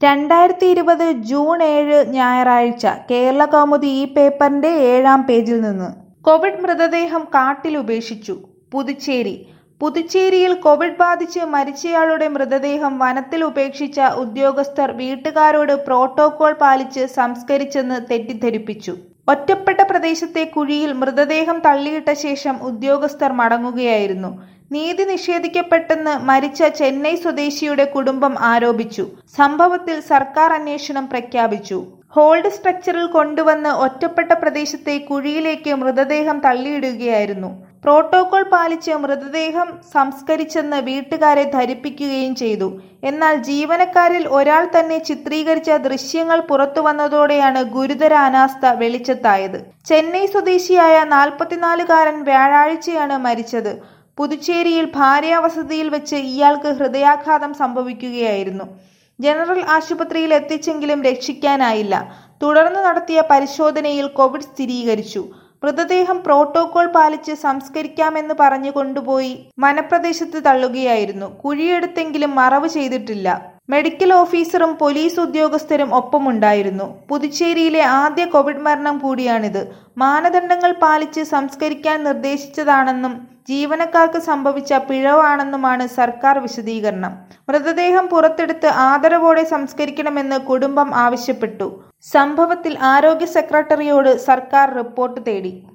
രണ്ടായിരത്തി ഇരുപത് ജൂൺ ഏഴ് ഞായറാഴ്ച കേരളകൗമുദി ഈ പേപ്പറിന്റെ ഏഴാം പേജിൽ നിന്ന് കോവിഡ് മൃതദേഹം കാട്ടിലുപേക്ഷിച്ചു പുതുച്ചേരി പുതുച്ചേരിയിൽ കോവിഡ് ബാധിച്ച് മരിച്ചയാളുടെ മൃതദേഹം വനത്തിൽ ഉപേക്ഷിച്ച ഉദ്യോഗസ്ഥർ വീട്ടുകാരോട് പ്രോട്ടോകോൾ പാലിച്ച് സംസ്കരിച്ചെന്ന് തെറ്റിദ്ധരിപ്പിച്ചു ഒറ്റപ്പെട്ട പ്രദേശത്തെ കുഴിയിൽ മൃതദേഹം തള്ളിയിട്ട ശേഷം ഉദ്യോഗസ്ഥർ മടങ്ങുകയായിരുന്നു നീതി നിഷേധിക്കപ്പെട്ടെന്ന് മരിച്ച ചെന്നൈ സ്വദേശിയുടെ കുടുംബം ആരോപിച്ചു സംഭവത്തിൽ സർക്കാർ അന്വേഷണം പ്രഖ്യാപിച്ചു ഹോൾഡ് സ്ട്രക്ചറിൽ കൊണ്ടുവന്ന് ഒറ്റപ്പെട്ട പ്രദേശത്തെ കുഴിയിലേക്ക് മൃതദേഹം തള്ളിയിടുകയായിരുന്നു പ്രോട്ടോകോൾ പാലിച്ച് മൃതദേഹം സംസ്കരിച്ചെന്ന് വീട്ടുകാരെ ധരിപ്പിക്കുകയും ചെയ്തു എന്നാൽ ജീവനക്കാരിൽ ഒരാൾ തന്നെ ചിത്രീകരിച്ച ദൃശ്യങ്ങൾ പുറത്തുവന്നതോടെയാണ് ഗുരുതര അനാസ്ഥ വെളിച്ചത്തായത് ചെന്നൈ സ്വദേശിയായ നാൽപ്പത്തിനാലുകാരൻ വ്യാഴാഴ്ചയാണ് മരിച്ചത് പുതുച്ചേരിയിൽ ഭാര്യാവസതിയിൽ വെച്ച് ഇയാൾക്ക് ഹൃദയാഘാതം സംഭവിക്കുകയായിരുന്നു ജനറൽ ആശുപത്രിയിൽ എത്തിച്ചെങ്കിലും രക്ഷിക്കാനായില്ല തുടർന്ന് നടത്തിയ പരിശോധനയിൽ കോവിഡ് സ്ഥിരീകരിച്ചു മൃതദേഹം പ്രോട്ടോകോൾ പാലിച്ച് സംസ്കരിക്കാമെന്ന് പറഞ്ഞു കൊണ്ടുപോയി വനപ്രദേശത്ത് തള്ളുകയായിരുന്നു കുഴിയെടുത്തെങ്കിലും മറവ് ചെയ്തിട്ടില്ല മെഡിക്കൽ ഓഫീസറും പോലീസ് ഉദ്യോഗസ്ഥരും ഒപ്പമുണ്ടായിരുന്നു പുതുച്ചേരിയിലെ ആദ്യ കോവിഡ് മരണം കൂടിയാണിത് മാനദണ്ഡങ്ങൾ പാലിച്ച് സംസ്കരിക്കാൻ നിർദ്ദേശിച്ചതാണെന്നും ജീവനക്കാർക്ക് സംഭവിച്ച പിഴവാണെന്നുമാണ് സർക്കാർ വിശദീകരണം മൃതദേഹം പുറത്തെടുത്ത് ആദരവോടെ സംസ്കരിക്കണമെന്ന് കുടുംബം ആവശ്യപ്പെട്ടു സംഭവത്തിൽ ആരോഗ്യ സെക്രട്ടറിയോട് സർക്കാർ റിപ്പോർട്ട് തേടി